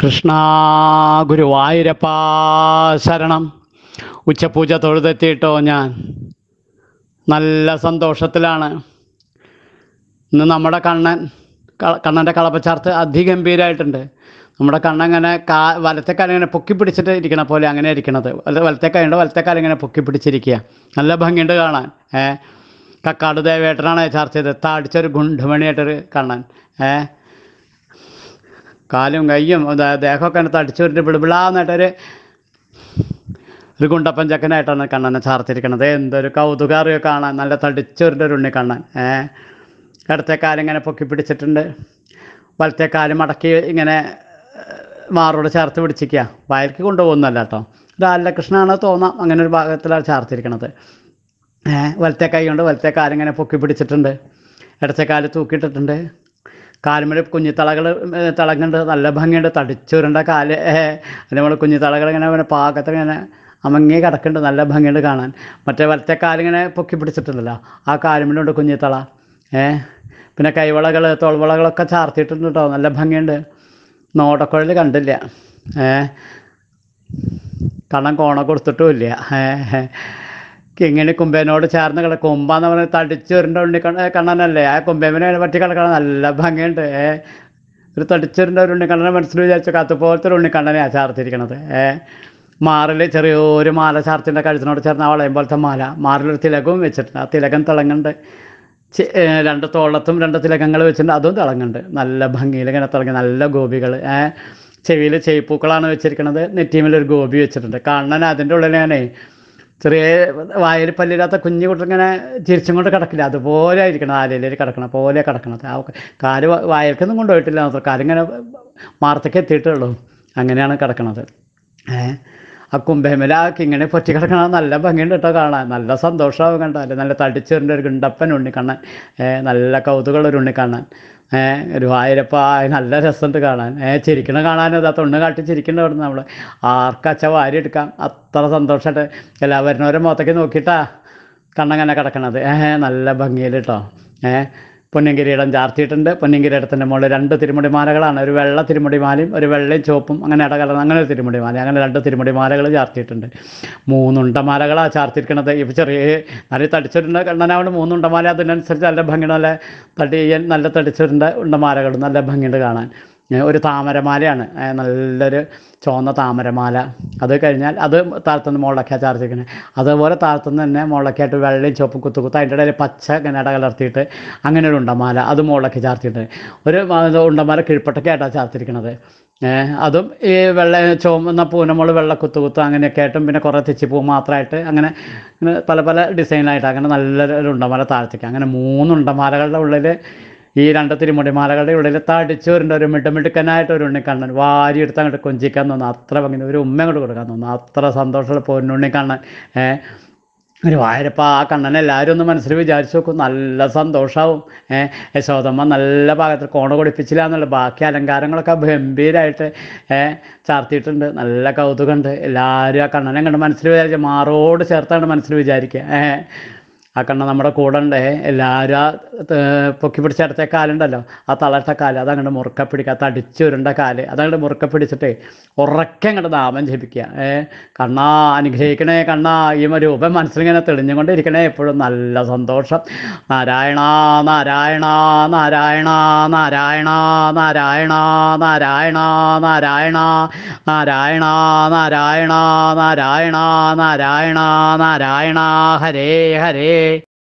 കൃഷ്ണ ഗുരുവായൂരപ്പ ശരണം ഉച്ചപൂജ തൊഴുതെത്തിയിട്ടോ ഞാൻ നല്ല സന്തോഷത്തിലാണ് ഇന്ന് നമ്മുടെ കണ്ണൻ ക- കണ്ണൻ്റെ കളപ്പച്ചാർത്ത് അതിഗംഭീരമായിട്ടുണ്ട് നമ്മുടെ കണ്ണങ്ങനെ കാ വലത്തെ കാലം ഇങ്ങനെ പൊക്കി പിടിച്ചിട്ട് ഇരിക്കണ പോലെ അങ്ങനെ ഇരിക്കണത് വല വലത്തെ കൈയുണ്ട് വലത്തെ കാലം ഇങ്ങനെ പൊക്കി പിടിച്ചിരിക്കുക നല്ല ഭംഗിയുണ്ട് കാണാൻ ഏ കക്കാട് ദേവേട്ടനാണ് ചർച്ച ചെയ്തത് താടിച്ചൊരു ഗുണ്ടുമണിയായിട്ടൊരു കണ്ണൻ ഏ കാലും കയ്യും ദേ- ദേഹമൊക്കെ അങ്ങനെ തടിച്ചൊരു ബിളിബിളാന്നിട്ടൊരു ഒരു ഗുണ്ടപ്പൻ ചക്കനായിട്ടാണ് കണ്ണനെ ചാർത്തിരിക്കണത് എന്തൊരു കൗതുകം അറിയോ കാണാൻ നല്ല തടിച്ചൊരു ഒരു ഉണ്ണി കണ്ണൻ ഏ ഇടത്തെ കാലം ഇങ്ങനെ പൊക്കി പിടിച്ചിട്ടുണ്ട് വലത്തെ കാലം മടക്കി ഇങ്ങനെ ഏഹ്, മാറോട് ചേർത്ത് പിടിച്ചിരിക്കുക വയൽക്ക് കൊണ്ടുപോകുന്നല്ല കേട്ടോ രാലകൃഷ്ണനാണ് തോന്നാം അങ്ങനെ ഒരു ഭാഗത്തിലാണ് ചാർത്തിരിക്കണത് ഏഹ് വലത്തെ കൈ കൊണ്ട് വലത്തെ കാലം ഇങ്ങനെ പൊക്കി പിടിച്ചിട്ടുണ്ട് ഇടത്തെ കാല് തൂക്കിയിട്ടിട്ടുണ്ട് കാലുമേൽ കുഞ്ഞിത്തളകൾ തിളങ്ങുന്നുണ്ട് നല്ല ഭംഗിയുണ്ട് തടിച്ചുരുണ്ട കാല് അതിന് നമ്മൾ കുഞ്ഞിത്തളകൾ ഇങ്ങനെ ഇങ്ങനെ പാകത്ത് ഇങ്ങനെ അമങ്ങി കിടക്കുന്നുണ്ട് നല്ല ഭംഗിയുണ്ട് കാണാൻ മറ്റേ വലത്തെ കാലിങ്ങനെ പൊക്കി പിടിച്ചിട്ടുണ്ടല്ലോ ആ കാലുമേലുണ്ട് കുഞ്ഞിത്തള ഏ പിന്നെ കൈവളകൾ തോൾവളകളൊക്കെ ചാർത്തിയിട്ടുണ്ട് കേട്ടോ നല്ല ഭംഗിയുണ്ട് നോടക്കുഴൽ കണ്ടില്ല ഏ കണ്ണം കോണ കൊടുത്തിട്ടുമില്ല ഏ കിങ്ങിണി കുമ്പേനോട് ചേർന്ന് കിട കുമ്പാന്ന് പറഞ്ഞാൽ തടിച്ച് വരുന്ന ഉണ്ണി കണ്ണ- കണ്ണനല്ലേ ആ കുമ്പേമനെ പറ്റി കിടക്കണം നല്ല ഭംഗിയുണ്ട് ഏ ഒരു തടിച്ചൊരുണ്ട ഒരു ഉണ്ണിക്കണ്ണനെ മനസ്സിൽ വിചാരിച്ചു അതുപോലത്തെ ഒരു ഉണ്ണിക്കണ്ണനെയാണ് ചാർത്തിരിക്കണത് ഏ മാറിൽ ചെറിയൊരു മാല ചാർത്തിൻ്റെ കഴുത്തിനോട് ചേർന്ന് വളയം പോലത്തെ മാല മാറിലൊരു തിലകവും വെച്ചിട്ടുണ്ട് ആ തിലകം തിളങ്ങുന്നുണ്ട് ചെ- ഏ, രണ്ട് തോളത്തും രണ്ട് തിലകങ്ങൾ വെച്ചിട്ടുണ്ട് അതും തിളങ്ങുന്നുണ്ട് നല്ല ഭംഗിയിൽ ഇങ്ങനെ തിളങ്ങി നല്ല ഗോപികൾ ഏ ചെവിയിൽ ചെയ്പ്പൂക്കളാണ് വെച്ചിരിക്കുന്നത് നെറ്റിമിൽ ഒരു ഗോപി വെച്ചിട്ടുണ്ട് കണ്ണൻ അതിൻ്റെ ഉള്ളിലാണേ ചെറിയ വായിൽ പല്ലില്ലാത്ത കുഞ്ഞു കുട്ടിങ്ങനെ ചിരിച്ചും കൊണ്ട് കിടക്കില്ല അതുപോലെ ആയിരിക്കണം ആലയിൽ കിടക്കണം പോലെ കിടക്കണത് ആ കാല് വ- വായൽക്കൊന്നും കൊണ്ടുപോയിട്ടില്ല മാത്രം കാലിങ്ങനെ മാർത്തക്ക് എത്തിയിട്ടുള്ളൂ അങ്ങനെയാണ് കിടക്കണത് ഏ ആ കുംഭമേല ആ കിങ്ങനെ പൊറ്റി കിടക്കണ നല്ല ഭംഗിയുണ്ട് കേട്ടോ കാണാൻ നല്ല സന്തോഷമാവും കണ്ടാൽ നല്ല തടിച്ചേറിൻ്റെ ഒരു ഗുണ്ടപ്പൻ ഉണ്ണിക്കണ്ണൻ ഏ നല്ല കൗതുകമുള്ളൊരു ഉണ്ണിക്കണ്ണൻ ഏ ഒരു ആയിരപ്പ നല്ല രസമുണ്ട് കാണാൻ ഏ ചിരിക്കണ കാണാനും ഇതാ തൊണ്ണ് കാട്ടി ചിരിക്കണ്ട അവിടെ നമ്മൾ ആർക്കച്ച വാരി എടുക്കാം അത്ര സന്തോഷമായിട്ട് എല്ലാവരും മുഖത്തേക്ക് നോക്കിയിട്ടാ കണ്ണങ്ങനെ കിടക്കണത് ഏ നല്ല ഭംഗിയിൽ കേട്ടോ ഏ പൊന്നിൻകിരീടം ചാർത്തിയിട്ടുണ്ട് പൊന്നിൻകിരീടത്തിൻ്റെ മുകളിൽ രണ്ട് തിരുമുടി മാലകളാണ് ഒരു വെള്ള തിരുമുടി മാലയും ഒരു വെള്ളയും ചുവപ്പും അങ്ങനെ ഇടകലർന്ന് അങ്ങനെ ഒരു തിരുമുടി മാല അങ്ങനെ രണ്ട് തിരുമുടി മാലകൾ ചാർത്തിയിട്ടുണ്ട് മൂന്നുണ്ടമാലകളാണ് ചാർത്തിയിരിക്കണത് ഇപ്പോൾ ചെറിയ നല്ല തടിച്ചിട്ടുണ്ട് കണ്ണനാവുണ്ട് മൂന്നുണ്ടമാല അതിനനുസരിച്ച് നല്ല ഭംഗിയുണ്ട് നല്ല തടിയൻ നല്ല തടിച്ചിട്ടുണ്ട് ഉണ്ടമാലകൾ നല്ല ഭംഗിയുണ്ട് കാണാൻ ഏ, ഒരു താമരമാലയാണ് ഏ, നല്ലൊരു ചുവന്ന താമരമാല അത് കഴിഞ്ഞാൽ അത് താഴത്തുനിന്ന് മുകളിലൊക്കെയാണ് ചാർജിക്കുന്നത് അതുപോലെ താഴത്തുനിന്ന് തന്നെ മുകളിലൊക്കെയായിട്ട് വെള്ളയും ചുവപ്പും കുത്തു കുത്ത് അതിൻ്റെ ഇടയിൽ പച്ച ഇങ്ങനെ ഇട കലർത്തിയിട്ട് അങ്ങനെ ഒരു ഉണ്ടമാല അത് മുകളിലൊക്കെ ചാർത്തിയിട്ട് ഒരു മ- ഇത് ഉണ്ടമാല കീഴ്പട്ടൊക്കെ ആയിട്ടാണ് ചാർത്തിരിക്കുന്നത് ഏഹ് അതും ഈ വെള്ള ചുവന്ന പൂനമുള് വെള്ള കുത്തു കുത്ത് അങ്ങനെയൊക്കെ ആയിട്ടും പിന്നെ കുറേ തെച്ചിപ്പൂ മാത്രമായിട്ട് അങ്ങനെ ഇങ്ങനെ പല പല ഡിസൈനായിട്ട് അങ്ങനെ നല്ലൊരു ഉണ്ടമാല താഴ്ത്തിക്കുക അങ്ങനെ മൂന്ന് ഉണ്ടമാലകളുടെ ഉള്ളിൽ ഈ രണ്ട് തിരുമുടിമാലകളുടെ ഉള്ളിൽ തടിച്ചു വരുന്ന ഒരു മിടുമിടുക്കനായിട്ട് ഒരു ഉണ്ണിക്കണ്ണൻ വാരി എടുത്ത് അങ്ങോട്ട് കൊഞ്ചിക്കാൻ തോന്നുന്നു അത്ര ഭംഗി ഒരു ഉമ്മ അങ്ങോട്ട് കൊടുക്കാൻ തോന്നുന്നു അത്ര സന്തോഷമുള്ള പൊന്നുണ്ണിക്കണ്ണൻ ഏഹ് ഒരു വായരപ്പ ആ കണ്ണനെ എല്ലാവരും ഒന്ന് മനസ്സിൽ വിചാരിച്ച് നോക്കും നല്ല സന്തോഷമാവും ഏഹ് യശോദമ്മ നല്ല ഭാഗത്ത് കോണ കൊടുപ്പിച്ചില്ല എന്നുള്ള ബാക്കി അലങ്കാരങ്ങളൊക്കെ ഗംഭീരമായിട്ട് ഏഹ് ചാർത്തിയിട്ടുണ്ട് നല്ല കൗതുകമുണ്ട് എല്ലാവരും ആ കണ്ണനെ കണ്ട് മനസ്സിൽ വിചാരിച്ച് മാറോട് ചേർത്താണ് മനസ്സിൽ വിചാരിക്കുക ഏഹ് ആ കണ്ണ നമ്മുടെ കൂടെ ഉണ്ട് എല്ലാവരും ആ ഏർ പൊക്കി പിടിച്ച അടുത്ത കാലുണ്ടല്ലോ ആ തളട്ട കാല് അതങ്ങോട്ട് മുറുക്ക പിടിക്കുക തടിച്ചു ഉരുണ്ട കാല് അതങ്ങോട്ട് മുറുക്ക പിടിച്ചിട്ട് ഉറക്കെ അങ്ങോട്ട് നാമം ജപിക്കുക ഏ കണ്ണാ അനുഗ്രഹിക്കണേ കണ്ണാ ഈ രൂപം മനസ്സിലിങ്ങനെ തെളിഞ്ഞുകൊണ്ടിരിക്കണേ എപ്പോഴും നല്ല സന്തോഷം നാരായണ നാരായണ നാരായണ നാരായണ നാരായണ നാരായണ നാരായണ നാരായണ നാരായണ നാരായണ നാരായണ നാരായണ ഹരേ ഹരേ